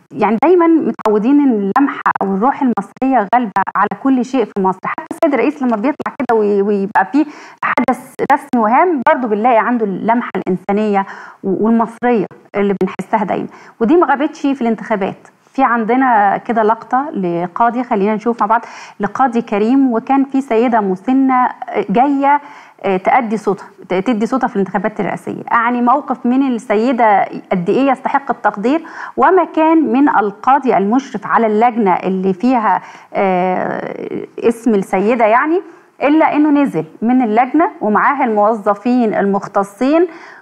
يعني دايما متعودين ان اللمحه او الروح المصريه غالبه على كل شيء في مصر حتى السيد الرئيس لما بيطلع كده ويبقى فيه حدث رسمي وهام برضه بنلاقي عنده اللمحه الانسانيه والمصريه اللي بنحسها دايما ودي ما غابتش في الانتخابات في عندنا كده لقطه لقاضي خلينا نشوف مع بعض لقاضي كريم وكان في سيده مسنه جايه تأدي صوتها تدي صوتها في الانتخابات الرئاسيه يعني موقف من السيده قد ايه يستحق التقدير وما كان من القاضي المشرف على اللجنه اللي فيها اسم السيده يعني الا انه نزل من اللجنه ومعاه الموظفين المختصين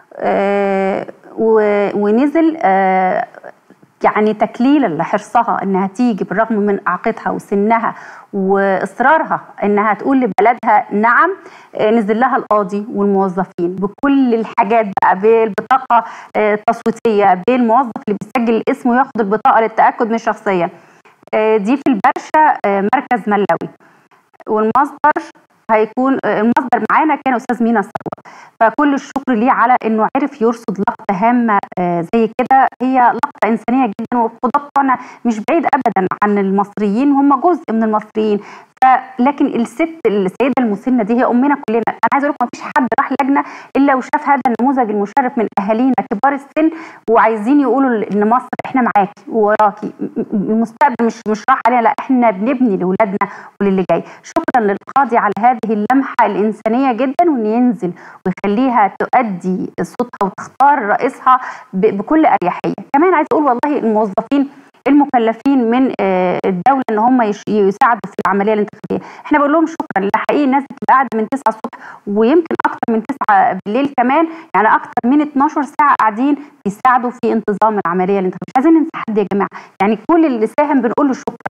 ونزل يعني تكليلا لحرصها انها تيجي بالرغم من اعاقتها وسنها واصرارها انها تقول لبلدها نعم نزل لها القاضي والموظفين بكل الحاجات بقى بالبطاقه التصويتيه بالموظف اللي بيسجل الاسم وياخد البطاقه للتاكد من الشخصيه دي في البرشه مركز ملاوي والمصدر هيكون المصدر معانا كان استاذ مينا ثروت فكل الشكر ليه على انه عرف يرصد لقطه هامه زي كده هي لقطه انسانيه جدا والقضاه بتوعنا مش بعيد ابدا عن المصريين هم جزء من المصريين لكن الست السيده المسنه دي هي امنا كلنا انا عايزه اقول لكم مفيش حد راح لجنه الا وشاف هذا النموذج المشرف من اهالينا كبار السن وعايزين يقولوا ان مصر احنا معاكي ووراكي المستقبل مش مش راح علينا لا احنا بنبني لاولادنا وللي جاي شكرا للقاضي على هذه اللمحه الانسانيه جدا وان ينزل ويخليها تؤدي صوتها وتختار رئيسها بكل اريحيه كمان عايزه اقول والله الموظفين المكلفين من الدوله ان هم يساعدوا في العمليه الانتخابيه احنا بنقول لهم شكرا حقيقي الناس بتبقى قاعده من 9 الصبح ويمكن اكتر من 9 بالليل كمان يعني اكتر من 12 ساعه قاعدين بيساعدوا في انتظام العمليه الانتخابيه مش عايزين ننسى حد يا جماعه يعني كل اللي ساهم بنقول له شكرا